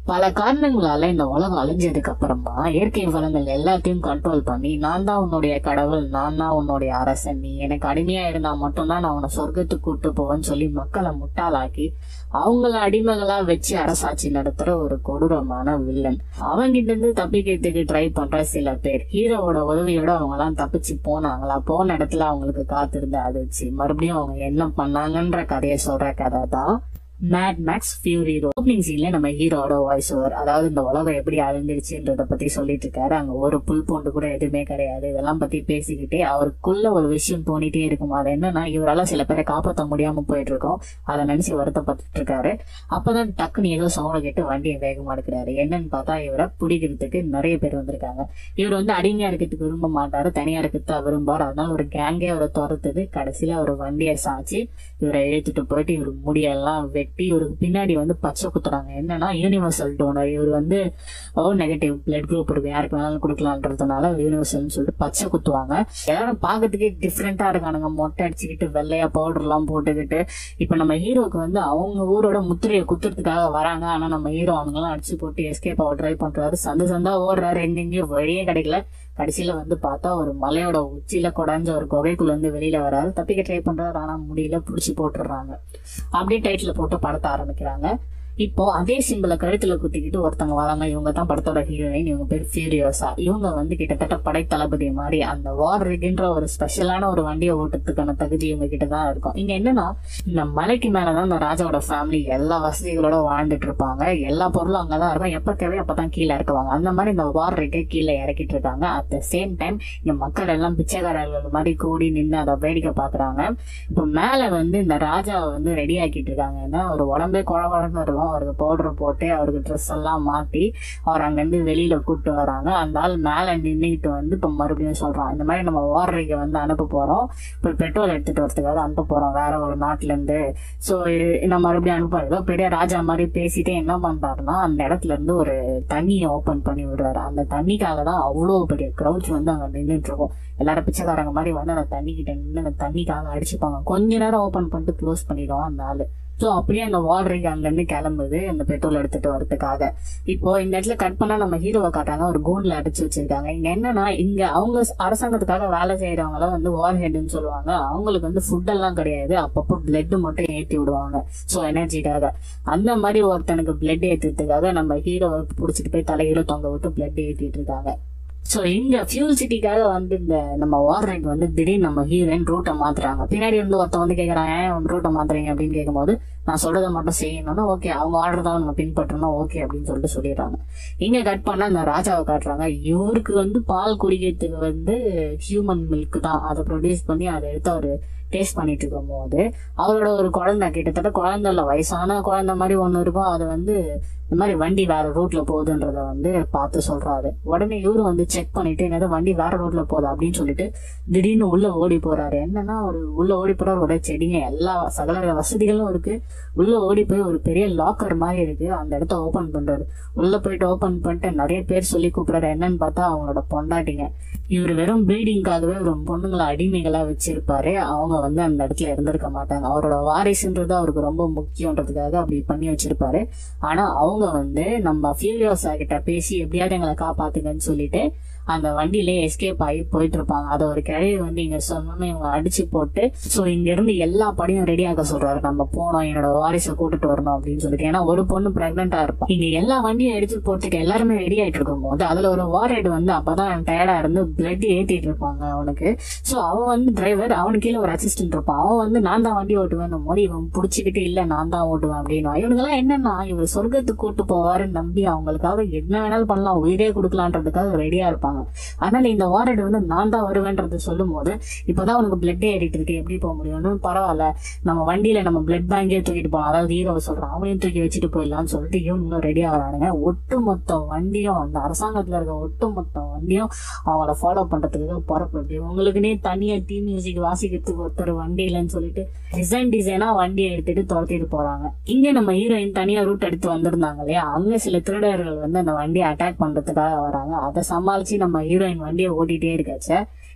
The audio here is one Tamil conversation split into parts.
பல காரணங்களால இந்த உலகம் அழிஞ்சதுக்கு அப்புறமா இயற்கை வளங்கள் எல்லாத்தையும் கண்ட்ரோல் பண்ணி நான் தான் உன்னுடைய கடவுள் நான் தான் உன்னுடைய அரசன் நீ எனக்கு அடிமையா இருந்தா மட்டும்தான் நான் உன்னை சொர்க்கத்துக்கு கூட்டு போவேன்னு சொல்லி மக்களை முட்டாளாக்கி அவங்கள அடிமைகளா வச்சு அரசாட்சி நடத்துற ஒரு கொடூரமான வில்லன் அவங்கிட்ட இருந்து தப்பிக்கிறதுக்கு ட்ரை பண்ற சில பேர் ஹீரோவோட உதவியோட அவங்க எல்லாம் தப்பிச்சு போனாங்களா போன இடத்துல அவங்களுக்கு காத்திருந்து அதிர்ச்சி மறுபடியும் அவங்க என்ன பண்ணாங்கன்ற கதையை சொல்ற கதை தான் மேட் மேக்ஸ் ஃபியூரி ஓப்பனிங் சீன்ல நம்ம ஹீரோட வாய்ஸ் ஓவர் அதாவது இந்த உலகம் எப்படி அழிஞ்சிருச்சுன்றத பத்தி சொல்லிட்டு இருக்காரு அங்க ஒரு புல் பூண்டு கூட எதுவுமே கிடையாது இதெல்லாம் பத்தி பேசிக்கிட்டே அவருக்குள்ள ஒரு விஷயம் தோணிட்டே இருக்கும் அது என்னன்னா இவரால சில பேரை காப்பாற்ற முடியாம போயிட்டு இருக்கோம் அதை நினைச்சு வருத்தப்பட்டு இருக்காரு அப்பதான் டக்குன்னு ஏதோ சவுண்ட் கேட்டு வண்டியை வேகமா எடுக்கிறாரு என்னன்னு பார்த்தா இவரை பிடிக்கிறதுக்கு நிறைய பேர் வந்திருக்காங்க இவர் வந்து அடிமையா இருக்கிறதுக்கு விரும்ப மாட்டாரு தனியா இருக்கிறது தான் விரும்பாரு அதனால ஒரு கேங்கே அவரை துரத்துது கடைசியில ஒரு வண்டியை சாச்சு இவரை இழுத்துட்டு போயிட்டு இவர் முடியெல்லாம் வெட்டி இவருக்கு பின்னாடி வந்து பச்சை குத்துறாங்க என்னன்னா யூனிவர்சல் டோனர் இவர் வந்து ஓ நெகட்டிவ் பிளட் குரூப் இருக்கு யாருக்கு வேணாலும் கொடுக்கலான்றதுனால யூனிவர்சல்னு சொல்லிட்டு பச்சை குத்துவாங்க எல்லாரும் பார்க்கறதுக்கே டிஃப்ரெண்டா இருக்கானுங்க மொட்டை அடிச்சுக்கிட்டு வெள்ளையா பவுடர் எல்லாம் போட்டுக்கிட்டு இப்ப நம்ம ஹீரோக்கு வந்து அவங்க ஊரோட முத்திரையை குத்துறதுக்காக வராங்க ஆனா நம்ம ஹீரோ அவங்கெல்லாம் அடிச்சு போட்டு எஸ்கேப் ஆக ட்ரை பண்றாரு சந்து சந்தா ஓடுறாரு எங்கெங்கேயும் வழியே கிடைக்கல கடைசியில வந்து பார்த்தா ஒரு மலையோட உச்சியில குடஞ்ச ஒரு குகைக்குள்ள இருந்து வெளியில வராரு தப்பிக்க ட்ரை பண்றாரு ஆனா முடியல புடிச்சு போட்டுடுறாங்க அப்படியே டைட்டில் போட்டு படத்த ஆரம்பிக்கிறாங்க இப்போ அதே சிம்பிள கழுத்துல குத்திக்கிட்டு ஒருத்தவங்க வராங்க இவங்க தான் படத்தோட ஹீரோயின் இவங்க பேர் ஃபியூரியோசா இவங்க வந்து கிட்டத்தட்ட படை தளபதி மாதிரி அந்த வார் ரிகின்ற ஒரு ஸ்பெஷலான ஒரு வண்டியை ஓட்டுறதுக்கான தகுதி இவங்க கிட்ட தான் இருக்கும் இங்க என்னன்னா இந்த மலைக்கு மேலதான் இந்த ராஜாவோட ஃபேமிலி எல்லா வசதிகளோட வாழ்ந்துட்டு இருப்பாங்க எல்லா பொருளும் அங்கதான் இருக்கும் எப்ப தேவையோ அப்பதான் கீழே இறக்குவாங்க அந்த மாதிரி இந்த வார் ரிகை கீழே இறக்கிட்டு இருக்காங்க அட் த சேம் டைம் இங்க மக்கள் எல்லாம் பிச்சைக்காரர்கள் மாதிரி கூடி நின்று அதை வேடிக்கை பாக்குறாங்க இப்போ மேல வந்து இந்த ராஜாவை வந்து ரெடி ஆக்கிட்டு இருக்காங்க ஏன்னா ஒரு உடம்பே குழ குழந்தை இருக்கும் அவருக்கு பவுடர் போட்டு அவருக்கு ட்ரெஸ் எல்லாம் மாட்டி அவர் அங்கேருந்து வெளியில கூப்பிட்டு வராங்க அந்த ஆள் மேல நின்றுக்கிட்டு வந்து இப்போ மறுபடியும் சொல்றான் இந்த மாதிரி நம்ம வார்ரைக்கு வந்து அனுப்ப போறோம் இப்போ பெட்ரோல் எடுத்துட்டு வரதுக்காக அனுப்ப போறோம் வேற ஒரு நாட்டுல இருந்து ஸோ நம்ம மறுபடியும் அனுப்ப ஏதோ பெரிய ராஜா மாதிரி பேசிட்டு என்ன பண்றாருன்னா அந்த இடத்துல இருந்து ஒரு தண்ணியை ஓபன் பண்ணி விடுறாரு அந்த தண்ணிக்காக தான் அவ்வளோ பெரிய க்ரௌச் வந்து அங்க நின்றுட்டு இருக்கும் எல்லாரும் பிச்சைக்காரங்க மாதிரி வந்து அந்த தண்ணி கிட்ட நின்று அந்த தண்ணிக்காக அடிச்சுப்பாங்க கொஞ்ச நேரம் ஓபன் பண்ணிட்டு க்ளோஸ் பண்ணிடுவோம் அந்த ஆளு ஸோ அப்படியே அந்த வார்டருக்கு அங்கேருந்து கிளம்புது அந்த பெட்ரோல் எடுத்துட்டு வரதுக்காக இப்போ இந்த இடத்துல கட் பண்ணா நம்ம ஹீரோவை காட்டுறாங்க ஒரு கூண்டில் அடிச்சு வச்சிருக்காங்க இங்க என்னன்னா இங்க அவங்க அரசாங்கத்துக்காக வேலை செய்யறவங்க வந்து வார் ஹெட்னு சொல்லுவாங்க அவங்களுக்கு வந்து ஃபுட் எல்லாம் கிடையாது அப்பப்போ பிளட் மட்டும் ஏற்றி விடுவாங்க ஸோ எனர்ஜிக்காக அந்த மாதிரி ஒருத்தனுக்கு பிளட் ஏற்றுறதுக்காக நம்ம ஹீரோவை பிடிச்சிட்டு போய் தலையில தொங்க விட்டு பிளட் ஏற்றிட்டு இருக்காங்க ஸோ இங்க ஃபியூல் சிட்டிக்காக வந்து இந்த நம்ம வார்ரைட் வந்து திடீர்னு நம்ம ஹீரோயின் ரூட்டை மாத்துறாங்க பின்னாடி வந்து ஒருத்தன் வந்து கேட்கறான் ஏன் ரூட்டை மாத்துறீங்க அப்படின்னு கேட்கும்போது நான் சொல்றதை மட்டும் செய்யணும்னா ஓகே அவங்க ஆர்டர் தான் நம்ம பின்பற்றணும் ஓகே அப்படின்னு சொல்லிட்டு சொல்லிடுறாங்க இங்க கட் பண்ணா இந்த ராஜாவை காட்டுறாங்க இவருக்கு வந்து பால் குடிக்கிறதுக்கு வந்து ஹியூமன் மில்க் தான் அதை ப்ரொடியூஸ் பண்ணி அதை எடுத்து அவரு டேஸ்ட் பண்ணிட்டு இருக்கும் போது அவரோட ஒரு குழந்தை கிட்டத்தட்ட குழந்தை இல்ல வயசான குழந்தை மாதிரி ஒண்ணு இருக்கும் அது வந்து இந்த மாதிரி வண்டி வேற ரூட்ல போகுதுன்றத வந்து பார்த்து சொல்றாரு உடனே இவரு வந்து செக் பண்ணிட்டு என்னது வண்டி வேற ரூட்ல போகுது அப்படின்னு சொல்லிட்டு திடீர்னு உள்ள ஓடி போறாரு என்னன்னா ஒரு உள்ள ஓடி போறாரு ஒரு செடிங்க எல்லா சகல வசதிகளும் இருக்கு உள்ள ஓடி போய் ஒரு பெரிய லாக்கர் மாதிரி இருக்கு அந்த இடத்த ஓபன் பண்றாரு உள்ள போயிட்டு ஓபன் பண்ணிட்டு நிறைய பேர் சொல்லி கூப்பிடுறாரு என்னன்னு பார்த்தா அவங்களோட பொண்டாட்டிங்க இவர் வெறும் ப்ரீடிங்காகவே ஒரு பொண்ணுங்களை அடிமைகளா வச்சிருப்பாரு அவங்க வந்து அந்த இடத்துல இருந்திருக்க மாட்டாங்க அவரோட வாரிசுன்றது அவருக்கு ரொம்ப முக்கியன்றதுக்காக அப்படி பண்ணி வச்சிருப்பாரு ஆனா அவங்க வந்து நம்ம ஃபியூரியோசா கிட்ட பேசி எப்படியாவது எங்களை காப்பாத்துங்கன்னு சொல்லிட்டு அந்த வண்டியிலே எஸ்கேப் ஆகி போயிட்டு இருப்பாங்க அதை ஒரு கிழவி வந்து இங்க சொன்னோன்னு இவங்க அடிச்சு போட்டு ஸோ இங்க இருந்து எல்லா படியும் ரெடி ஆக சொல்றாரு நம்ம போனோம் என்னோட வாரிசை கூட்டிட்டு வரணும் அப்படின்னு சொல்லிட்டு ஏன்னா ஒரு பொண்ணு பிரெக்னெண்டா இருப்பா இங்க எல்லா வண்டியும் எடுத்து போட்டுட்டு எல்லாருமே ரெடி ஆயிட்டு இருக்கும் போது அதுல ஒரு வாரேட் வந்து அப்பதான் டயர்டா இருந்து பிளட் ஏத்திட்டு இருப்பாங்க அவனுக்கு ஸோ அவன் வந்து டிரைவர் அவனுக்கு கீழே ஒரு அசிஸ்டன்ட் இருப்பான் அவன் வந்து நான் தான் வண்டி ஓட்டுவேன் போது இவன் பிடிச்சிக்கிட்டு இல்ல நான் தான் ஓட்டுவேன் அப்படின்னு இவனுங்கெல்லாம் என்னன்னா இவர் சொர்க்கத்துக்கு கூட்டு போவாருன்னு நம்பி அவங்களுக்காக என்ன வேணாலும் பண்ணலாம் உயிரே கொடுக்கலான்றதுக்காக ரெடியா இருப்பாங்க அதனால இந்த வாரட் வந்து நான் தான் வருவேன்றது சொல்லும் போது இப்பதான் உனக்கு பிளட் ஏறிட்டு இருக்கு எப்படி போக முடியும்னு பரவாயில்ல நம்ம வண்டியில நம்ம பிளட் பேங்கே தூக்கிட்டு போகலாம் அதாவது ஹீரோவை சொல்றான் அவனையும் தூக்கி வச்சுட்டு போயிடலாம்னு சொல்லிட்டு இவனுங்களும் ரெடி ஆகிறானுங்க ஒட்டுமொத்த வண்டியும் அந்த அரசாங்கத்துல இருக்க ஒட்டுமொத்த வண்டியும் அவங்கள ஃபாலோ பண்றதுக்கு புறப்படுது இவங்களுக்குன்னே தனியா டீ மியூசிக் வாசிக்கிறதுக்கு ஒருத்தர் வண்டி இல்லைன்னு சொல்லிட்டு டிசைன் டிசைனா வண்டியை எடுத்துட்டு துரத்திட்டு போறாங்க இங்க நம்ம ஹீரோயின் தனியா ரூட் எடுத்து வந்திருந்தாங்க இல்லையா அங்க சில திருடர்கள் வந்து அந்த வண்டியை அட்டாக் பண்றதுக்காக வராங்க அதை சமாளிச்சு நம்ம ஹீரோயின் வண்டியை ஓட்டிட்டே இருக்காச்ச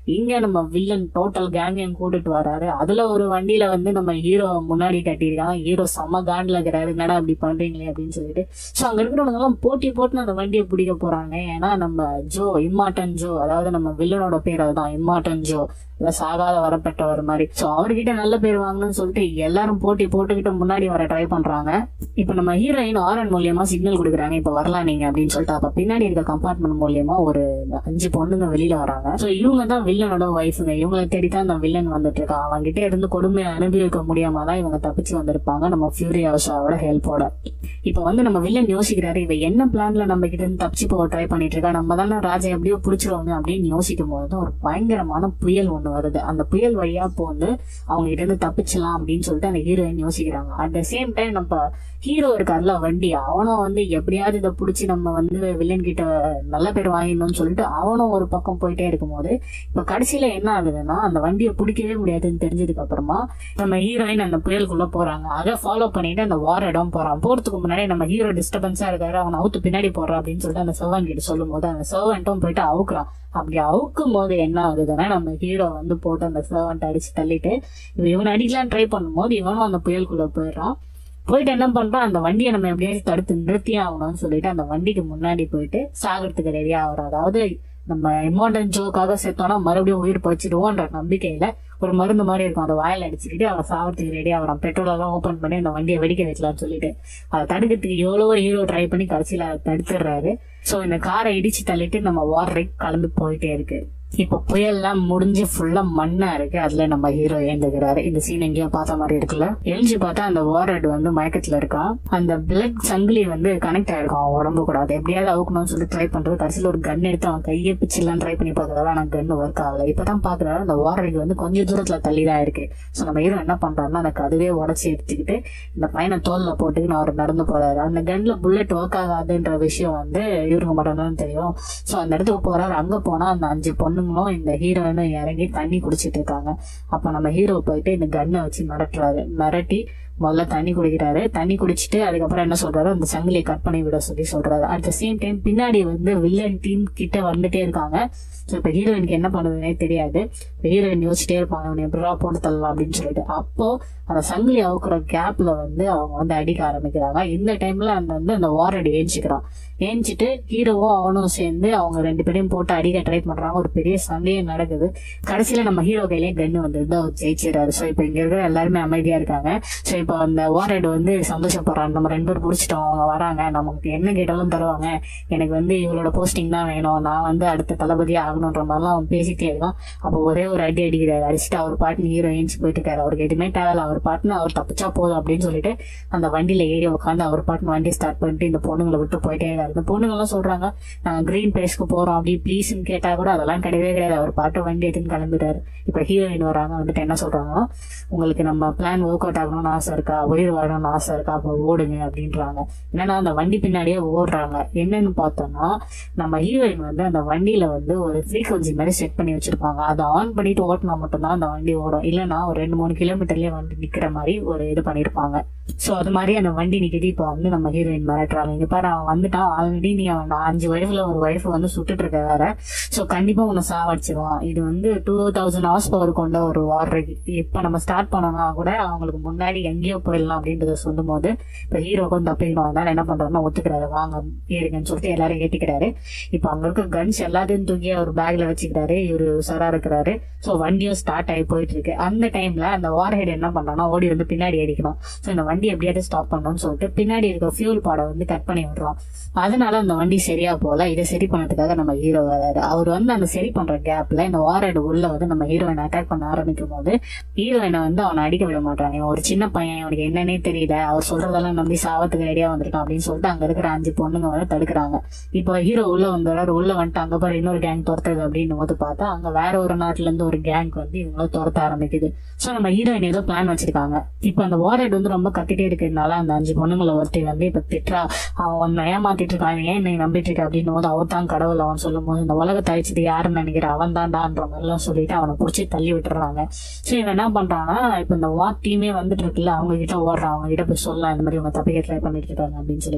இங்க நம்ம வில்லன் டோட்டல் கேங்கையும் கூட்டிட்டு வராரு அதுல ஒரு வண்டியில வந்து நம்ம ஹீரோ முன்னாடி கட்டியிருக்காங்க ஹீரோ செம்ம காண்டில் இருக்கிறாரு என்னடா இப்படி பண்றீங்களே அப்படின்னு சொல்லிட்டு ஸோ அங்க இருக்கிறவங்க எல்லாம் போட்டி போட்டு அந்த வண்டியை பிடிக்க போறாங்க ஏன்னா நம்ம ஜோ இம்மாட்டன் ஜோ அதாவது நம்ம வில்லனோட பேர் அதுதான் இம்மாட்டன் ஜோ இல்ல சாகாத வரப்பட்டவர் மாதிரி ஸோ அவர்கிட்ட நல்ல பேர் வாங்கணும்னு சொல்லிட்டு எல்லாரும் போட்டி போட்டுக்கிட்டு முன்னாடி வர ட்ரை பண்றாங்க இப்போ நம்ம ஹீரோயின் ஆரன் மூலியமா சிக்னல் கொடுக்குறாங்க இப்போ வரலாம் நீங்க அப்படின்னு சொல்லிட்டு அப்ப பின்னாடி இருக்க கம்பார்ட்மெண்ட் மூலியமா ஒரு அஞ்சு பொண்ணுங்க வெளியில வராங்க ஸோ இவங்க தான் வில்லனோட ஒய்ஃபுங்க இவங்களை தேடி தான் அந்த வில்லன் வந்துட்டு இருக்கான் அவங்க கிட்ட இருந்து கொடுமையை அனுபவிக்க முடியாம தான் இவங்க தப்பிச்சு வந்திருப்பாங்க நம்ம ஃபியூரி ஹவுஸாவோட ஹெல்ப்போட இப்போ வந்து நம்ம வில்லன் யோசிக்கிறாரு இவ என்ன பிளான்ல நம்ம கிட்ட இருந்து தப்பிச்சு போக ட்ரை பண்ணிட்டு இருக்கா நம்ம தானே ராஜா எப்படியோ பிடிச்சிருவாங்க அப்படின்னு யோசிக்கும் போது தான் ஒரு பயங்கரமான புயல் ஒண்ணு வருது அந்த புயல் வழியா இப்போ வந்து அவங்க கிட்ட இருந்து தப்பிச்சலாம் அப்படின்னு சொல்லிட்டு அந்த ஹீரோயின் யோசிக்கிறாங்க அட் த சேம் டைம் நம்ம ஹீரோ இருக்கார்ல வண்டி அவனும் வந்து எப்படியாவது இதை பிடிச்சி நம்ம வந்து வில்லன் கிட்ட நல்ல பேர் வாங்கிடணும்னு சொல்லிட்டு அவனும் ஒரு பக்கம் போயிட்டே இருக்கும்போது இப்ப கடைசியில என்ன ஆகுதுன்னா அந்த வண்டியை பிடிக்கவே முடியாதுன்னு தெரிஞ்சதுக்கு அப்புறமா நம்ம ஹீரோயின் அந்த புயலுக்குள்ள போறாங்க அதை ஃபாலோ பண்ணிட்டு அந்த வார் இடம் போறான் போறதுக்கு முன்னாடி நம்ம ஹீரோ டிஸ்டர்பன்ஸா இருக்காரு அவன் அவுத்து பின்னாடி போறான் அப்படின்னு சொல்லிட்டு அந்த சர்வன் கிட்ட சொல்லும் போது அந்த சர்வன்ட்டும் போயிட்டு அவுக்குறான் அப்படி அவுக்கும் போது என்ன ஆகுதுன்னா நம்ம ஹீரோ வந்து போட்டு அந்த சர்வன்ட் அடிச்சு தள்ளிட்டு இவன் இவனை அடிக்கலாம் ட்ரை பண்ணும்போது இவனும் அந்த புயலுக்குள்ள போயிடுறான் போயிட்டு என்ன பண்றான் அந்த வண்டியை நம்ம எப்படியாச்சும் தடுத்து நிறுத்தியே ஆகணும்னு சொல்லிட்டு அந்த வண்டிக்கு முன்னாடி போயிட்டு சாகிறதுக்கு ரெடியா ஆகுறோம் அதாவது நம்ம இம்மார்டன் ஜோக்காக செத்தோம்னா மறுபடியும் உயிர் பழிச்சிடுவோன்ற நம்பிக்கையில ஒரு மருந்து மாதிரி இருக்கும் அதை வாயில அடிச்சுக்கிட்டு அவன் சாவறதுக்கு ரெடி ஆகிறான் பெட்ரோல் எல்லாம் ஓப்பன் பண்ணி அந்த வண்டியை வெடிக்க வைக்கலாம்னு சொல்லிட்டு அதை தடுக்கிறதுக்கு எவ்வளவோ ஹீரோ ட்ரை பண்ணி கடைசியில அதை தடுத்துடுறாரு ஸோ இந்த காரை இடிச்சு தள்ளிட்டு நம்ம வார் ரைட் கிளம்பி போயிட்டே இருக்கு இப்போ புயல்லாம் முடிஞ்சு ஃபுல்லா மண்ணா இருக்கு அதுல நம்ம ஹீரோ ஏந்துக்கிறாரு இந்த சீன் எங்கேயோ பார்த்த மாதிரி இருக்குல்ல எழுஞ்சி பார்த்தா அந்த வாரட் வந்து மயக்கத்துல இருக்கான் அந்த பிளட் சங்கிலி வந்து கனெக்ட் ஆயிருக்கும் அவன் உடம்பு கூட அதை எப்படியாவது அவுக்கணும்னு சொல்லி ட்ரை பண்றது கடைசியில் ஒரு கன் எடுத்து அவன் கையை பிச்சிடலாம் ட்ரை பண்ணி பார்க்கறாரு ஆனா கன் ஒர்க் ஆகல இப்பதான் பாக்குறாரு அந்த வாரட் வந்து கொஞ்சம் தூரத்துல தள்ளி தான் இருக்கு ஸோ நம்ம ஹீரோ என்ன பண்றாருன்னா அந்த கதவே உடச்சி எடுத்துக்கிட்டு இந்த பையனை தோல்ல போட்டுக்கின்னு அவர் நடந்து போறாரு அந்த கன்ல புல்லட் ஒர்க் ஆகாதுன்ற விஷயம் வந்து இவருக்கு மட்டும் தான் தெரியும் ஸோ அந்த இடத்துக்கு போறாரு அங்க போனா அந்த அஞ்சு பொண்ணுங்களும் இந்த ஹீரோயினும் இறங்கி தண்ணி குடிச்சிட்டு இருக்காங்க அப்ப நம்ம ஹீரோ போயிட்டு இந்த கன்னை வச்சு மிரட்டுறாரு மிரட்டி முதல்ல தண்ணி குடிக்கிறாரு தண்ணி குடிச்சிட்டு அதுக்கப்புறம் என்ன சொல்றாரு அந்த சங்கிலியை கட் பண்ணி விட சொல்லி சொல்றாரு அட் த சேம் டைம் பின்னாடி வந்து வில்லன் டீம் கிட்ட வந்துட்டே இருக்காங்க ஸோ இப்போ ஹீரோயினுக்கு என்ன பண்ணுதுன்னே தெரியாது இப்போ ஹீரோயின் யோசிச்சிட்டே இருப்பாங்க அவனை எப்படா போட்டு தள்ளலாம் அப்படின்னு சொல்லிட்டு அப்போ அந்த சங்கிலி அவுக்குற கேப்ல வந்து அவங்க வந்து அடிக்க ஆரம்பிக்கிறாங்க இந்த டைம்ல அந்த வந்து அந்த வாரடி ஏஞ்சிக்கிறான் ஏஞ்சிட்டு ஹீரோவும் அவனும் சேர்ந்து அவங்க ரெண்டு பேரையும் போட்டு அடிக்க ட்ரை பண்றாங்க ஒரு பெரிய சண்டையே நடக்குது கடைசியில நம்ம ஹீரோ கையிலேயே கன்னு வந்து அவர் ஜெயிச்சிடறாரு ஸோ இப்போ இங்க இருக்கிற எல்லாருமே அமைதியா இருக்காங்க ஸோ இப்போ அந்த வாரட் வந்து சந்தோஷப்படுறாங்க நம்ம ரெண்டு பேரும் பிடிச்சிட்டோம் அவங்க வராங்க நமக்கு என்ன கேட்டாலும் தருவாங்க எனக்கு வந்து இவளோட போஸ்டிங் தான் வேணும் நான் வந்து அடுத்த தளபதியா ஆகணுன்ற மாதிரிலாம் அவன் பேசிட்டே இருக்கான் அப்போ ஒரே ஒரு அடி அடிக்கிறாரு அடிச்சுட்டு அவர் பாட்டு ஹீரோயின்ஸ் போயிட்டு இருக்காரு அவருக்கு எதுவுமே தேவையில்ல அவர் பாட்டுன்னு அவர் தப்பிச்சா போதும் அப்படின்னு சொல்லிட்டு அந்த வண்டியில ஏறி உட்காந்து அவர் பாட்டு வண்டி ஸ்டார்ட் பண்ணிட்டு இந்த பொண்ணுங்களை விட்டு போயிட்டே இருக்காரு இந்த பொண்ணுங்கெல்லாம் சொல்றாங்க நாங்க கிரீன் பிளேஸ்க்கு போறோம் அப்படி ப்ளீஸ்ன்னு கேட்டா கூட அதெல்லாம் கிடையவே கிடையாது அவர் பாட்டு வண்டி எடுத்துன்னு கிளம்பிட்டாரு இப்ப ஹீரோயின் வராங்க வந்துட்டு என்ன சொல்றாங்கன்னா உங்களுக்கு நம்ம பிளான் ஒர்க் அவுட் ஆகணும்னு ஆசை இருக்கா உயிர் வாழணும்னு ஆசை இருக்கா அப்போ ஓடுங்க அப்படின்றாங்க என்னன்னா அந்த வண்டி பின்னாடியே ஓடுறாங்க என்னன்னு பார்த்தோம்னா நம்ம ஹீரோயின் வந்து அந்த வண்டியில வந்து ஒரு ஃப்ரீக்வன்சி மாதிரி செட் பண்ணி வச்சிருப்பாங்க அதை ஆன் பண்ணிட்டு ஓட்டினா மட்டும்தான் அந்த வண்டி ஓடும் இல்லைன்னா ஒரு ரெண்டு மூணு கிலோமீட்டர்லயே வண்டி நிக்கிற மாதிரி ஒரு இது பண்ணிருப்பாங்க ஸோ அது மாதிரி அந்த வண்டி நிக்கிட்டு இப்போ வந்து நம்ம ஹீரோயின் மிரட்டுறாங்க இங்க பாரு அவன் வந்துட்டான் ஆல்ரெடி நீ அவன் அஞ்சு வயசுல ஒரு ஒய்ஃப் வந்து சுட்டுட்டு இருக்க வேற ஸோ கண்டிப்பா உன்னை சாவடிச்சிருவான் இது வந்து டூ தௌசண்ட் ஹவர்ஸ் பவர் கொண்ட ஒரு வார் இப்போ நம்ம ஸ்டார்ட் பண்ணோம்னா கூட அவங்களுக்கு முன்னாடி எங்கேயோ போயிடலாம் அப்படின்றத சொல்லும் போது இப்போ ஹீரோக்கும் தப்பிக்கணும் அதனால என்ன பண்றாருன்னா ஒத்துக்கிறாரு வாங்க ஏறுங்கன்னு சொல்லிட்டு எல்லாரும் ஏத்திக்கிறாரு இப்போ அங்க இருக்க கன்ஸ் எல்லாத்தையும் தூக்கி அவர் பேக்ல வச்சுக்கிறாரு இவரு சரா இருக்கிறாரு ஸோ வண்டியும் ஸ்டார்ட் ஆகி போயிட்டு இருக்கு அந்த டைம்ல அந்த வார் ஹெட் என்ன பண்றான்னா ஓடி வந்து பின்னாடி அடிக்கணும் ஸோ இந்த வண்டி எப்படியாவது ஸ்டாப் பண்ணணும்னு சொல்லிட்டு பின்னாடி இருக்க ஃபியூல் பாடை வந்து கட் பண்ணி விடுறோம் அதனால அந்த வண்டி சரியா போல இதை சரி பண்ணதுக்காக நம்ம ஹீரோ வராரு அவர் வந்து அந்த சரி பண்ற கேப்ல இந்த வார் ஹெட் உள்ள வந்து நம்ம ஹீரோயினை அட்டாக் பண்ண ஆரம்பிக்கும் போது ஹீரோயினை வந்து அவனை அடிக்க விட மாட்டாங்க இவன் ஒரு சின்ன பையன் அவனுக்கு என்னன்னே தெரியல அவர் சொல்றதெல்லாம் நம்பி சாவத்துக்கு ரெடியா வந்திருக்கான் அப்படின்னு சொல்லிட்டு அங்க இருக்கிற அஞ்சு பொண்ணுங்க வந்து தடுக்கிறாங்க இப்போ ஹீரோ உள்ள வந்தாரு உள்ள வந்துட்டு அங்க பாரு இன்னொரு கேங் துரத்துது அப்படின்னு போது பார்த்தா அங்க வேற ஒரு நாட்டுல இருந்து ஒரு கேங் வந்து இவங்கள துரத்த ஆரம்பிக்குது சோ நம்ம ஹீரோயின் ஏதோ பிளான் வச்சிருக்காங்க இப்போ அந்த வாரட் வந்து ரொம்ப கத்திட்டே இருக்கிறதுனால அந்த அஞ்சு பொண்ணுங்களை ஒருத்தி வந்து இப்ப திட்டுறா அவன் உன்னை ஏமாத்திட்டு இருக்கான் இவன் ஏன் நீ நம்பிட்டு இருக்க அப்படின்னு போது அவர் தான் கடவுள் அவன் சொல்லும் போது இந்த உலகத்தை அழிச்சது யாருன்னு நினைக்கிற அவன் தான்டான்ற மாதிரிலாம் சொல்லிட்டு அவனை பிடிச்சி தள்ளி விட்டுறாங்க சோ இவன் என்ன பண்றான்னா இப்ப இந்த வார் டீமே வந்துட்டு இருக்குல்ல அவங்க கிட்ட ஓடுறான் அவங்க கிட்ட போய் சொல்லலாம் இந்த மாதிரி இவங்க தப்பிக்க ட்ரை பண்ணிட்டு இருக்காங்க அப்படின்னு சொல்லிட்டு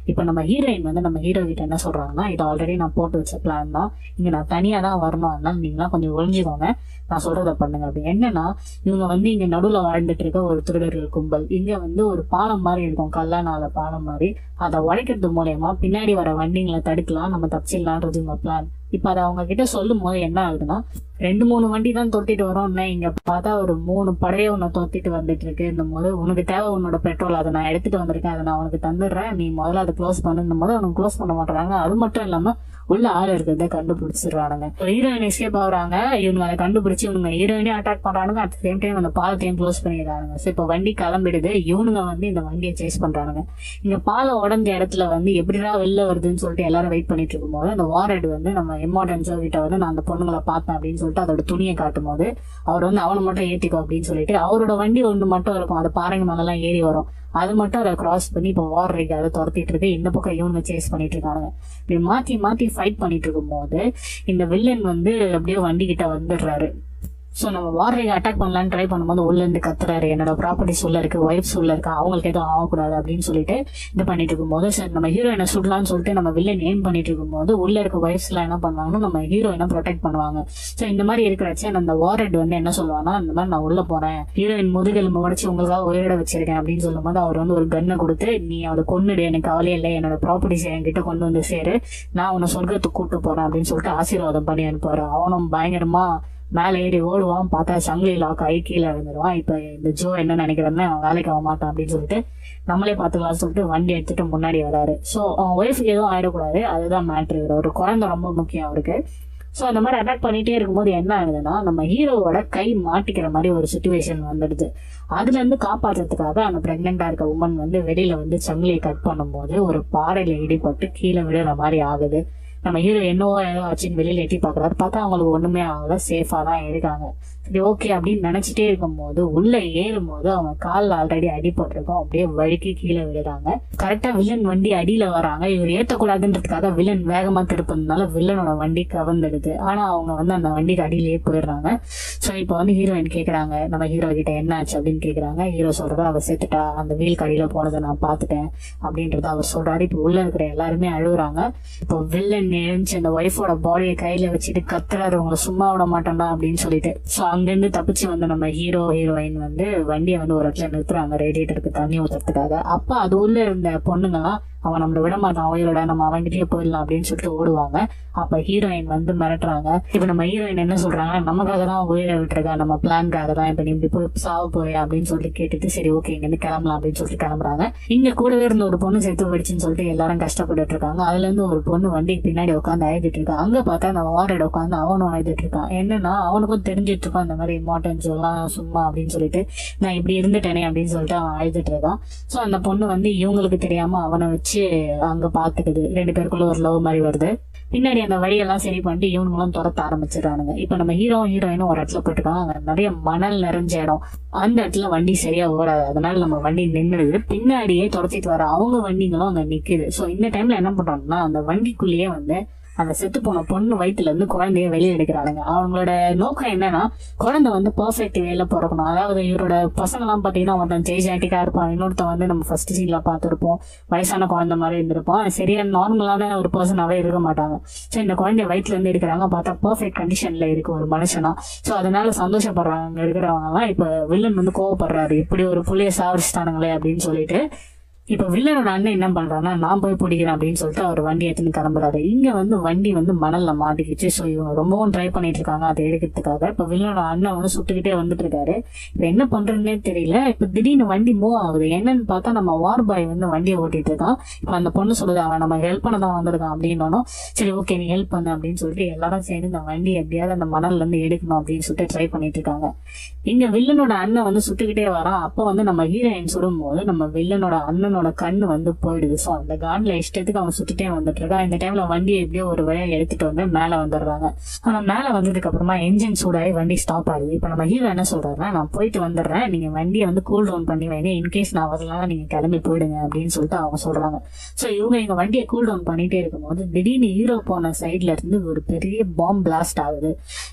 இப்போ நம்ம ஹீரோயின் வந்து நம்ம ஹீரோ கிட்ட என்ன சொல்றாங்கன்னா இது ஆல்ரெடி நான் போட்டு வச்ச பிளான் தான் இங்க நான் தனியா தான் வரணும் அதனால நீங்களாம் கொஞ்சம் ஒழிஞ்சுக்கோங்க நான் சொல்றத பண்ணுங்க அப்படி என்னன்னா இவங்க வந்து இங்க நடுவுல வாழ்ந்துட்டு இருக்க ஒரு திருடர்கள் கும்பல் இங்க வந்து ஒரு பாலம் மாதிரி இருக்கும் கல்லானால பாலம் மாதிரி அதை உடைக்கிறது மூலயமா பின்னாடி வர வண்டிங்களை தடுக்கலாம் நம்ம தப்பிச்சிடலான்றது இவங்க பிளான் இப்ப அதை அவங்க கிட்ட சொல்லும் போது என்ன ஆகுதுன்னா ரெண்டு மூணு வண்டி தான் தொட்டிட்டு வரோம்னா இங்க பார்த்தா ஒரு மூணு படையை உன்னை தொத்திட்டு வந்துட்டு இருக்கு இந்த போது உனக்கு தேவை உன்னோட பெட்ரோல் அதை நான் எடுத்துட்டு வந்திருக்கேன் அதை நான் உனக்கு தந்துடுறேன் நீ முதல்ல அதை க்ளோஸ் பண்ணும் போது அவனுக்கு க்ளோஸ் பண்ண மாட்டாங்க அது மட்டும் இல்லாம உள்ள ஆள் இருக்கிறத கண்டுபிடிச்சிடுறானுங்க ஹீரோயின் எஸ்கேப் ஆகுறாங்க இவங்க அதை கண்டுபிடிச்சு இவங்க ஹீரோயினே அட்டாக் பண்றானுங்க அட் சேம் டைம் அந்த பாலத்தையும் க்ளோஸ் பண்ணிடுறானுங்க ஸோ இப்போ வண்டி கிளம்பிடுது இவனுங்க வந்து இந்த வண்டியை சேஸ் பண்றானுங்க இங்க பாலம் உடஞ்ச இடத்துல வந்து எப்படிடா வெளில வருதுன்னு சொல்லிட்டு எல்லாரும் வெயிட் பண்ணிட்டு இருக்கும்போது அந்த வாரட் வந்து நம்ம இம்மார்டன் ஜோ கிட்ட வந்து நான் அந்த பொண்ணுங்களை பார்த்தேன் அப்படின்னு சொல்லிட்டு அதோட துணியை காட்டும் போது அவர் வந்து அவனை மட்டும் ஏத்திக்கோ அப்படின்னு சொல்லிட்டு அவரோட வண்டி ஒன்று மட்டும் இருக்கும் அது பாறைங்க மேலெல்லாம் ஏறி வரும் அது மட்டும் அதை கிராஸ் பண்ணி இப்போ வார் ரைட் அதை துரத்திட்டு இருக்கு இந்த பக்கம் இவனுங்க சேஸ் பண்ணிட்டு இருக்கானுங்க இப்படி மாத்தி மாத்தி ஃபைட் பண்ணிட்டு இருக்கும்போது இந்த வில்லன் வந்து அப்படியே வண்டி கிட்ட வந்துடுறாரு ஸோ நம்ம வார்ரையை அட்டாக் பண்ணலான்னு ட்ரை பண்ணும்போது உள்ள இருந்து கத்துறாரு என்னோட ப்ராப்பர்ட்டிஸ் உள்ள இருக்கு ஒய்ஃப்ஸ் உள்ள இருக்கு அவங்களுக்கு எதுவும் ஆகக்கூடாது அப்படின்னு சொல்லிட்டு இது பண்ணிட்டு இருக்கும்போது சரி நம்ம ஹீரோயினை சுடலாம்னு சொல்லிட்டு நம்ம வில்லன் ஏம் பண்ணிட்டு இருக்கும்போது உள்ள இருக்க ஒய்ஃப்ஸ் எல்லாம் என்ன பண்ணுவாங்கன்னா நம்ம ஹீரோயினை ப்ரொடெக்ட் பண்ணுவாங்க ஸோ இந்த மாதிரி இருக்கிறச்சே அந்த வாரட் வந்து என்ன சொல்லுவாங்கன்னா இந்த மாதிரி நான் உள்ள போறேன் ஹீரோயின் முதுகெலும்பு உடச்சு உங்களுக்காக உயிரிட வச்சிருக்கேன் அப்படின்னு சொல்லும்போது அவர் வந்து ஒரு கன்னை கொடுத்து நீ அவரை கொன்னுடு எனக்கு கவலையே இல்லை என்னோட ப்ராப்பர்ட்டிஸ் என்கிட்ட கொண்டு வந்து சேரு நான் உன்னை சொர்க்கத்துக்கு கூட்டு போறேன் அப்படின்னு சொல்லிட்டு ஆசீர்வாதம் பண்ணி அனுப்புவாரு அவனும் பயங்கரமா மேலே ஏறி ஓடுவான் பார்த்தா சங்கிலி லாக் ஆகி கீழே விழுந்துருவான் இப்போ இந்த ஜோ என்ன நினைக்கிறேன்னா அவன் வேலைக்கு ஆக மாட்டான் அப்படின்னு சொல்லிட்டு நம்மளே பார்த்துக்கலாம் சொல்லிட்டு வண்டி எடுத்துட்டு முன்னாடி வராரு ஸோ அவன் ஒய்ஃபுக்கு எதுவும் ஆயிடக்கூடாது அதுதான் மேட்ரு ஒரு குழந்தை ரொம்ப முக்கியம் அவருக்கு ஸோ அந்த மாதிரி அட்டாக் பண்ணிட்டே இருக்கும்போது என்ன ஆகுதுன்னா நம்ம ஹீரோவோட கை மாட்டிக்கிற மாதிரி ஒரு சுச்சுவேஷன் வந்துடுது அதுல இருந்து காப்பாற்றுறதுக்காக அந்த பிரெக்னெண்டா இருக்க உமன் வந்து வெளியில வந்து சங்கிலியை கட் பண்ணும்போது ஒரு பாறையில இடிபட்டு கீழே விழுற மாதிரி ஆகுது நம்ம ஹீரோ என்னவோ ஏதோ ஆச்சுன்னு வெளியில எட்டி பாக்குறாரு பார்த்தா அவங்களுக்கு ஒண்ணுமே ஆகல சேஃபா தான் இருக்காங்க சரி ஓகே அப்படின்னு நினைச்சிட்டே இருக்கும்போது உள்ள ஏறும் போது அவங்க காலில் ஆல்ரெடி அடிபட்டிருக்கும் அப்படியே வழுக்கி கீழே விழுறாங்க கரெக்டா வில்லன் வண்டி அடியில வராங்க இவர் ஏத்தக்கூடாதுன்றதுக்காக வில்லன் வேகமா திருப்பதுனால வில்லனோட வண்டி கவர்ந்துடுது ஆனா அவங்க வந்து அந்த வண்டிக்கு அடியிலேயே போயிடுறாங்க ஸோ இப்போ வந்து ஹீரோயின் கேக்குறாங்க நம்ம ஹீரோ கிட்ட என்ன ஆச்சு அப்படின்னு கேக்குறாங்க ஹீரோ சொல்றது அவ செத்துட்டா அந்த வீல் கடியில போனதை நான் பார்த்துட்டேன் அப்படின்றத அவர் சொல்றாரு இப்போ உள்ள இருக்கிற எல்லாருமே அழுகுறாங்க இப்போ வில்லன் எழுந்துச்சு அந்த ஒய்ஃபோட பாடியை கையில வச்சுட்டு கத்துறாரு உங்களை சும்மா விட மாட்டேன்டா அப்படின்னு சொல்லிட்டு ஸோ அங்கிருந்து தப்பிச்சு வந்த நம்ம ஹீரோ ஹீரோயின் வந்து வண்டியை வந்து ஒரு இடத்துல நிறுத்துறாங்க ரேடியேட்டருக்கு தண்ணி ஊத்துறதுக்காக அப்ப அது உள்ள இருந்த பொண்ணுங்களாம் அவன் நம்மள விட மாட்டான் உயிரோட நம்ம அவன்கிட்டயே போயிடலாம் அப்படின்னு சொல்லிட்டு ஓடுவாங்க அப்ப ஹீரோயின் வந்து மிரட்டுறாங்க இப்ப நம்ம ஹீரோயின் என்ன சொல்றாங்க நமக்காக தான் உயிரை விட்டுருக்கா நம்ம பிளான்காக தான் இப்ப நீ இப்படி போய் சாவ போறியா அப்படின்னு சொல்லிட்டு கேட்டுட்டு சரி ஓகே இங்க இருந்து கிளம்பலாம் அப்படின்னு சொல்லிட்டு கிளம்புறாங்க இங்க கூடவே இருந்த ஒரு பொண்ணு செத்து போயிடுச்சுன்னு சொல்லிட்டு எல்லாரும் கஷ்டப்பட்டுட்டு இருக்காங்க அதுல இருந்து ஒரு பொண்ணு வண்டிக்கு பின்னாடி உட்காந்து அழுதுட்டு இருக்கா அங்க பார்த்தா அந்த வார்டு உட்காந்து அவனும் அழுதுட்டு இருக்கான் என்னன்னா அவனுக்கும் தெரிஞ்சிட்டு இருக்கான் இந்த மாதிரி இம்பார்ட்டன்ஸ் எல்லாம் சும்மா அப்படின்னு சொல்லிட்டு நான் இப்படி இருந்துட்டேனே அப்படின்னு சொல்லிட்டு அவன் அழுதுட்டு இருக்கான் சோ அந்த பொண்ணு வந்து இவங்களுக்கு தெரியாம அவனை வச்சு அங்க பாத்துக்குது ரெண்டு பேருக்குள்ள ஒரு லவ் மாதிரி வருது பின்னாடி அந்த வழியெல்லாம் சரி பண்ணிட்டு இவனுங்களும் துரத்த ஆரம்பிச்சிடறானுங்க இப்ப நம்ம ஹீரோ ஹீரோயினும் ஒரு இடத்துல போயிட்டுருக்காங்க அங்க நிறைய மணல் நிறைஞ்ச இடம் அந்த இடத்துல வண்டி சரியா ஓடாது அதனால நம்ம வண்டி நின்றுது பின்னாடியே துரத்திட்டு வர அவங்க வண்டிங்களும் அங்க நிக்குது சோ இந்த டைம்ல என்ன பண்றாங்கன்னா அந்த வண்டிக்குள்ளேயே வந்து அந்த செத்து போன பொண்ணு வயிற்றுல இருந்து குழந்தைய வெளியே எடுக்கிறானுங்க அவங்களோட நோக்கம் என்னன்னா குழந்தை வந்து பர்ஃபெக்ட் வேல பிறக்கணும் அதாவது இவரோட பசங்கலாம் பாத்தீங்கன்னா ஒருத்தன் ஜெய்ஜாட்டிக்கா இருப்பான் இன்னொருத்தன் வந்து நம்ம ஃபர்ஸ்ட் சீன்ல பார்த்துருப்போம் வயசான குழந்தை மாதிரி இருந்திருப்பான் சரியா நார்மலான ஒரு பர்சனாவே இருக்க மாட்டாங்க ஸோ இந்த குழந்தைய வயிற்றுல இருந்து எடுக்கிறாங்க பார்த்தா பர்ஃபெக்ட் கண்டிஷன்ல இருக்கு ஒரு மனுஷனா ஸோ அதனால சந்தோஷப்படுறாங்க இருக்கிறவங்க எல்லாம் இப்ப வில்லன் வந்து கோவப்படுறாரு இப்படி ஒரு புள்ளைய சாவரிச்சிட்டானுங்களே அப்படின்னு சொல்லிட்டு இப்ப வில்லனோட அண்ணன் என்ன பண்றான்னா நான் போய் பிடிக்கிறேன் அப்படின்னு சொல்லிட்டு அவர் வண்டி எடுத்துன்னு கிளம்புறாரு இங்க வந்து வண்டி வந்து மணல்ல மாட்டிக்கிச்சு ஸோ இவங்க ரொம்பவும் ட்ரை பண்ணிட்டு இருக்காங்க அதை எடுக்கிறதுக்காக இப்ப வில்லனோட அண்ணன் வந்து சுட்டுக்கிட்டே வந்துட்டு இருக்காரு இப்ப என்ன பண்றதுன்னே தெரியல இப்ப திடீர்னு வண்டி மூவ் ஆகுது என்னன்னு பார்த்தா நம்ம வார் பாய் வந்து வண்டியை ஓட்டிட்டு இருக்கான் இப்ப அந்த பொண்ணு சொல்லுது அவன் நம்ம ஹெல்ப் பண்ண தான் வந்திருக்கான் அப்படின்னு சரி ஓகே நீ ஹெல்ப் பண்ணு அப்படின்னு சொல்லிட்டு எல்லாரும் சேர்ந்து இந்த வண்டி எப்படியாவது அந்த மணல்ல இருந்து எடுக்கணும் அப்படின்னு சொல்லிட்டு ட்ரை பண்ணிட்டு இருக்காங்க இங்க வில்லனோட அண்ணன் வந்து சுட்டுக்கிட்டே வரான் அப்ப வந்து நம்ம ஹீரோயின் சுடும் போது நம்ம வில்லனோட அண்ணனோட கண்ணு வந்து போயிடுது ஸோ அந்த கான்ல இஷ்டத்துக்கு அவன் சுட்டுட்டே வந்துட்டு இருக்கான் இந்த டைம்ல வண்டியை எப்படியோ ஒரு வழியா எடுத்துட்டு வந்து மேல வந்துடுறாங்க ஆனா மேல வந்ததுக்கு அப்புறமா என்ஜின் சூடாகி வண்டி ஸ்டாப் ஆகுது இப்ப நம்ம ஹீரோ என்ன சொல்றாருன்னா நான் போயிட்டு வந்துடுறேன் நீங்க வண்டியை வந்து கூல் டவுன் பண்ணி வைங்க இன்கேஸ் நான் வரலாம் நீங்க கிளம்பி போயிடுங்க அப்படின்னு சொல்லிட்டு அவங்க சொல்றாங்க ஸோ இவங்க எங்க வண்டியை கூல் டவுன் பண்ணிட்டே இருக்கும்போது திடீர்னு ஹீரோ போன சைட்ல இருந்து ஒரு பெரிய பாம்பு பிளாஸ்ட் ஆகுது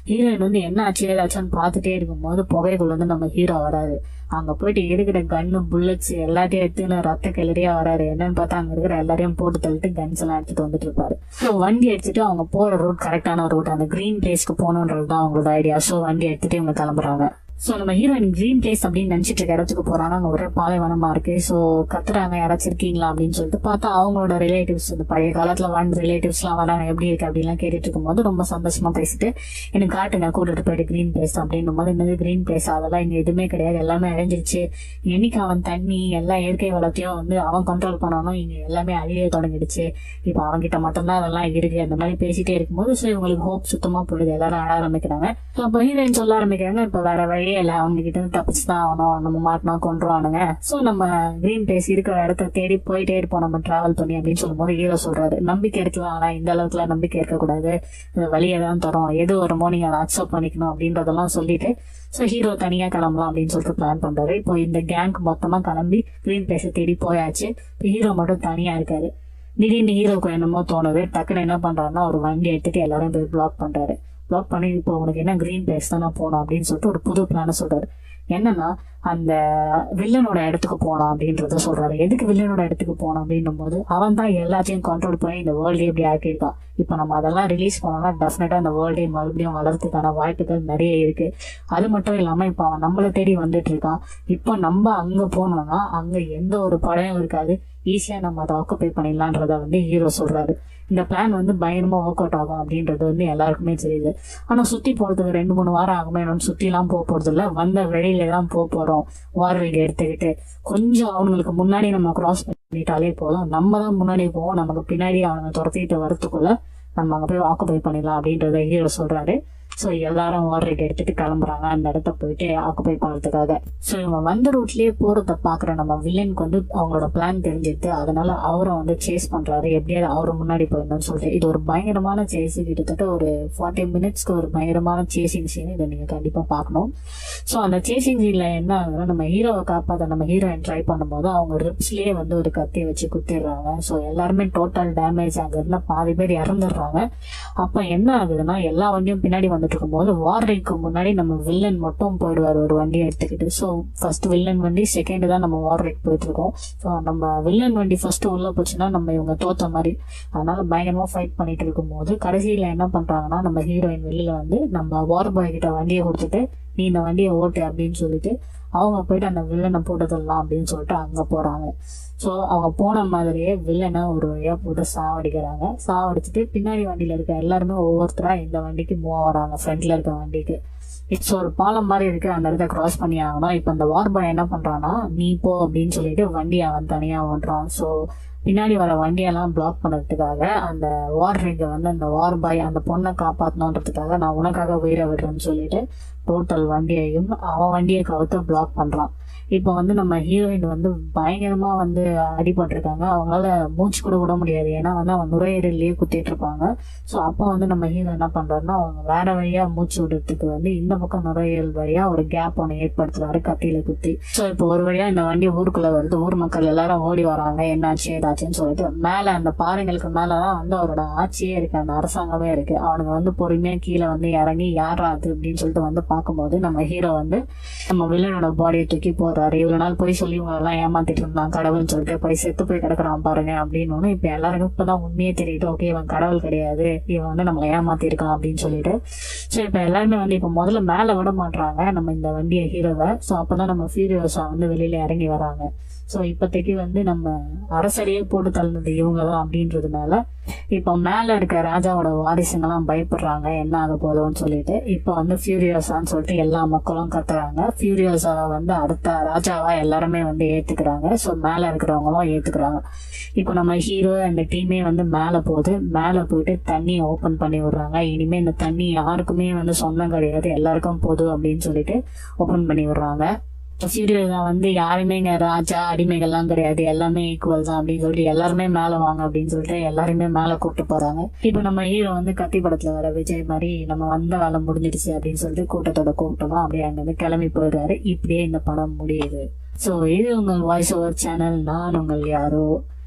ஹீரோயின் வந்து என்ன ஆச்சு ஏதாச்சுன்னு பார்த்துட்டே இருக்கும்போது புகைக்குள்ள இருந்து நம்ம ஹீரோ வராரு அங்க போயிட்டு இருக்கிற கன்னு புல்லட்ஸ் எல்லாத்தையும் எடுத்துன்னு ரத்த கிளறியா வராரு என்னன்னு பார்த்தா அங்க இருக்கிற எல்லாரையும் போட்டு தள்ளிட்டு கன்ஸ் எல்லாம் எடுத்துட்டு வந்துட்டு இருப்பாரு ஸோ வண்டி எடுத்துட்டு அவங்க போற ரூட் கரெக்டான ரூட் அந்த கிரீன் பிளேஸ்க்கு போகணுன்றது தான் அவங்களோட ஐடியா ஸோ வண்டி எடுத்துட்டு இவங்க கிளம்புறாங்க ஸோ நம்ம ஹீரோயின் கிரீன் பிளேஸ் அப்படின்னு நினைச்சிட்டு இருக்க இடத்துக்கு போறாங்க அங்க ஒரே பாலைவனமா இருக்கு ஸோ கத்துறாங்க யாராச்சும் இருக்கீங்களா அப்படின்னு சொல்லிட்டு பார்த்தா அவங்களோட ரிலேட்டிவ்ஸ் இந்த பழைய காலத்துல வாழ்ந்த ரிலேட்டிவ்ஸ் எல்லாம் வராங்க எப்படி இருக்கு அப்படின்லாம் கேட்டுட்டு இருக்கும்போது ரொம்ப சந்தோஷமா பேசிட்டு எனக்கு காட்டுங்க கூட்டிட்டு போயிட்டு கிரீன் பிளேஸ் அப்படின்னும் போது என்னது கிரீன் பிளேஸ் அதெல்லாம் இங்க எதுவுமே கிடையாது எல்லாமே அழிஞ்சிருச்சு என்னைக்கு அவன் தண்ணி எல்லா இயற்கை வளத்தையும் வந்து அவன் கண்ட்ரோல் பண்ணானோ இங்க எல்லாமே அழிய தொடங்கிடுச்சு இப்போ அவன்கிட்ட மட்டும்தான் அதெல்லாம் இருக்கு அந்த மாதிரி பேசிட்டே இருக்கும்போது ஸோ இவங்களுக்கு ஹோப் சுத்தமா போயிடுது எல்லாரும் அழ ஆரம்பிக்கிறாங்க ஸோ அப்போ ஹீரோயின் சொல்ல ஆரம்பிக்கிறாங்க இப்போ வேற வழியே இல்லை அவங்க கிட்ட இருந்து தப்பிச்சு தான் ஆகணும் நம்ம மாட்டினா கொண்டுருவானுங்க ஸோ நம்ம கிரீன் பிளேஸ் இருக்கிற இடத்த தேடி போயிட்டே இருப்போம் நம்ம டிராவல் பண்ணி அப்படின்னு சொல்லும்போது ஹீரோ சொல்றாரு நம்பிக்கை இருக்கலாம் ஆனா இந்த அளவுக்குல நம்பிக்கை இருக்கக்கூடாது இது வழியை தான் தரும் எது வருமோ நீங்க அதை அக்செப்ட் பண்ணிக்கணும் அப்படின்றதெல்லாம் சொல்லிட்டு ஸோ ஹீரோ தனியா கிளம்பலாம் அப்படின்னு சொல்லிட்டு பிளான் பண்றாரு இப்போ இந்த கேங் மொத்தமா கிளம்பி கிரீன் பிளேஸை தேடி போயாச்சு இப்போ ஹீரோ மட்டும் தனியா இருக்காரு திடீர்னு ஹீரோக்கு என்னமோ தோணுது டக்குன்னு என்ன பண்றாருன்னா ஒரு வண்டி எடுத்துட்டு எல்லாரும் போய் பிளாக் பண்றாரு பிளாக் பண்ணி இப்போ உனக்கு என்ன கிரீன் பிளேஸ் தான் நான் போகணும் அப்படின்னு சொல்லிட்டு ஒரு புது பிளான சொல்றாரு என்னன்னா அந்த வில்லனோட இடத்துக்கு போகலாம் அப்படின்றத சொல்றாரு எதுக்கு வில்லனோட இடத்துக்கு போகணும் அப்படின்னும் போது அவன் தான் எல்லாத்தையும் கண்ட்ரோல் பண்ணி இந்த வேர்ல்டே இப்படி ஆக்கியிருக்கான் இப்போ நம்ம அதெல்லாம் ரிலீஸ் பண்ணோம்னா டெஃபினட்டா அந்த வேர்ல்டே மறுபடியும் வளர்றதுக்கான வாய்ப்புகள் நிறைய இருக்கு அது மட்டும் இல்லாம இப்போ அவன் நம்மளை தேடி வந்துட்டு இருக்கான் இப்போ நம்ம அங்க போனோம்னா அங்க எந்த ஒரு படையும் இருக்காது ஈஸியா நம்ம அதை ஆக்குப்பை பண்ணிடலான்றத வந்து ஹீரோ சொல்றாரு இந்த பிளான் வந்து பயங்கரமா ஒர்க் அவுட் ஆகும் அப்படின்றது வந்து எல்லாருக்குமே தெரியுது ஆனா சுத்தி போறதுக்கு ரெண்டு மூணு வாரம் ஆகுமே நம்ம சுத்தி எல்லாம் போக போறது இல்ல வந்த வெளியில தான் போக போறோம் வார்வெல் எடுத்துக்கிட்டு கொஞ்சம் அவங்களுக்கு முன்னாடி நம்ம கிராஸ் பண்ணிட்டாலே போதும் நம்ம தான் முன்னாடி போவோம் நமக்கு பின்னாடி அவனுங்க துரத்திட்டு வரத்துக்குள்ள நம்ம அங்க போய் ஆக்குபை பண்ணிடலாம் அப்படின்றத ஹீரோ சொல்றாரு ஸோ எல்லாரும் வார்ரேட் எடுத்துட்டு கிளம்புறாங்க அந்த இடத்த போயிட்டு ஆக்குபை பண்ணுறதுக்காக ஸோ இவங்க வந்த ரூட்லயே போறத பாக்குற நம்ம வில்லனுக்கு வந்து அவங்களோட பிளான் தெரிஞ்சிட்டு அதனால அவரை வந்து சேஸ் பண்றாரு எப்படியாவது அவரு முன்னாடி போயிடணும்னு சொல்லிட்டு இது ஒரு பயங்கரமான சேஸ் கிட்டத்தட்ட ஒரு ஃபார்ட்டி மினிட்ஸ்க்கு ஒரு பயங்கரமான சேசிங் சீன் இதை நீங்க கண்டிப்பா பார்க்கணும் ஸோ அந்த சேசிங் சீன்ல என்ன ஆகுதுன்னா நம்ம ஹீரோவை காப்பாற்ற நம்ம ஹீரோயின் ட்ரை பண்ணும்போது அவங்க ரிப்ஸ்லயே வந்து ஒரு கத்தி வச்சு குத்திடுறாங்க ஸோ எல்லாருமே டோட்டல் டேமேஜ் அங்க இருந்த பாதி பேர் இறந்துடுறாங்க அப்ப என்ன ஆகுதுன்னா எல்லா வண்டியும் பின்னாடி வந்துட்டு இருக்கும்போது வார்ரேக்கு முன்னாடி நம்ம வில்லன் மட்டும் போயிடுவார் ஒரு வண்டியை எடுத்துக்கிட்டு ஸோ ஃபர்ஸ்ட் வில்லன் வண்டி செகண்ட் தான் நம்ம வார்ரேக் போயிட்டு இருக்கோம் ஸோ நம்ம வில்லன் வண்டி ஃபர்ஸ்ட் உள்ள போச்சுன்னா நம்ம இவங்க தோத்த மாதிரி அதனால பயங்கரமா ஃபைட் பண்ணிட்டு இருக்கும்போது கடைசியில என்ன பண்றாங்கன்னா நம்ம ஹீரோயின் வெளியில வந்து நம்ம வார் பாய் கிட்ட வண்டியை கொடுத்துட்டு நீ இந்த வண்டியை ஓட்டு அப்படின்னு சொல்லிட்டு அவங்க போயிட்டு அந்த வில்லனை போட்டுதரலாம் அப்படின்னு சொல்லிட்டு அங்க போறாங்க ஸோ அவங்க போன மாதிரியே வில்லனை ஒரு வழியா போட்டு சாவடிக்கிறாங்க சாவடிச்சுட்டு பின்னாடி வண்டியில இருக்க எல்லாருமே ஒவ்வொருத்தரா இந்த வண்டிக்கு மூவ் ஆகுறாங்க ஃப்ரண்ட்ல இருக்க வண்டிக்கு இட்ஸ் ஒரு பாலம் மாதிரி இருக்கு அந்த இடத்த கிராஸ் பண்ணி ஆகணும் இப்போ அந்த வார் பாய் என்ன பண்றான்னா நீ போ அப்படின்னு சொல்லிட்டு வண்டி அவன் தனியா ஓட்டுறான் ஸோ பின்னாடி வர வண்டியெல்லாம் பிளாக் பண்ணதுக்காக அந்த வார் ரிங்கை வந்து அந்த வார் பாய் அந்த பொண்ணை காப்பாற்றணுன்றதுக்காக நான் உனக்காக உயிரை விடுறேன்னு சொல்லிட்டு டோட்டல் வண்டியையும் அவன் வண்டியை கவுத்து பிளாக் பண்றான் இப்போ வந்து நம்ம ஹீரோயின் வந்து பயங்கரமா வந்து அடிபட்டிருக்காங்க அவங்களால மூச்சு கூட விட முடியாது ஏன்னா வந்து அவன் நுரையீரலையே குத்திட்டு இருப்பாங்க ஸோ அப்போ வந்து நம்ம ஹீரோ என்ன பண்றாருன்னா அவங்க வேற வழியா மூச்சு விடுறதுக்கு வந்து இந்த பக்கம் நுரையீரல் வழியா ஒரு கேப் ஒன்று ஏற்படுத்துறாரு கத்தியில குத்தி ஸோ இப்போ ஒரு வழியா இந்த வண்டி ஊருக்குள்ள வருது ஊர் மக்கள் எல்லாரும் ஓடி வராங்க என்னாச்சு ஏதாச்சுன்னு சொல்லிட்டு மேல அந்த பாறைங்களுக்கு மேலதான் வந்து அவரோட ஆட்சியே இருக்கு அந்த அரசாங்கமே இருக்கு அவனுங்க வந்து பொறுமையா கீழே வந்து இறங்கி யாரா அது அப்படின்னு சொல்லிட்டு வந்து பார்க்கும்போது நம்ம ஹீரோ வந்து நம்ம வில்லனோட பாடியை தூக்கி போடுறாரு இவ்வளவு நாள் போய் சொல்லி இவங்க எல்லாம் ஏமாத்திட்டு இருந்தான் கடவுள்னு சொல்லிட்டு போய் செத்து போய் கிடக்குறான் பாருங்க அப்படின்னு இப்ப எல்லாருக்கும் இப்பதான் உண்மையே தெரியுது ஓகே இவன் கடவுள் கிடையாது இவன் வந்து நம்மளை ஏமாத்திருக்கான் அப்படின்னு சொல்லிட்டு ஸோ இப்ப எல்லாருமே வந்து இப்ப முதல்ல மேல விட மாட்டாங்க நம்ம இந்த வண்டியை ஹீரோவை ஸோ அப்பதான் நம்ம ஃபியூரியோஸா வந்து வெளியில இறங்கி வராங்க ஸோ இப்போதைக்கு வந்து நம்ம அரசரையே போட்டு தள்ளினது இவங்க தான் அப்படின்றதுனால இப்போ மேலே இருக்க ராஜாவோட வாரிசுங்கெல்லாம் பயப்படுறாங்க என்ன ஆக போதும்னு சொல்லிட்டு இப்போ வந்து ஃபியூரியோஸான்னு சொல்லிட்டு எல்லா மக்களும் கத்துறாங்க ஃபியூரியோஸாவை வந்து அடுத்த ராஜாவா எல்லாருமே வந்து ஏத்துக்கிறாங்க ஸோ மேலே இருக்கிறவங்களும் ஏத்துக்கிறாங்க இப்போ நம்ம ஹீரோ இந்த டீமே வந்து மேலே போகுது மேலே போயிட்டு தண்ணியை ஓப்பன் பண்ணி விடுறாங்க இனிமே இந்த தண்ணி யாருக்குமே வந்து சொந்தம் கிடையாது எல்லாருக்கும் பொது அப்படின்னு சொல்லிட்டு ஓப்பன் பண்ணி விடுறாங்க சீரியல் வந்து யாருமே இங்க ராஜா அடிமைகள்லாம் கிடையாது எல்லாமே ஈக்குவல் தான் அப்படின்னு சொல்லிட்டு எல்லாருமே மேல வாங்க அப்படின்னு சொல்லிட்டு எல்லாருமே மேல கூப்பிட்டு போறாங்க இப்போ நம்ம ஹீரோ வந்து கத்தி படத்துல வர விஜய் மாதிரி நம்ம வந்த வேலை முடிஞ்சிடுச்சு அப்படின்னு சொல்லிட்டு கூட்டத்தோட கூப்பிட்டோமா அப்படியே அங்க இருந்து கிளம்பி போயிடுறாரு இப்படியே இந்த படம் முடியுது ஸோ இது உங்கள் வாய்ஸ் ஓவர் சேனல் நான் உங்கள் யாரோ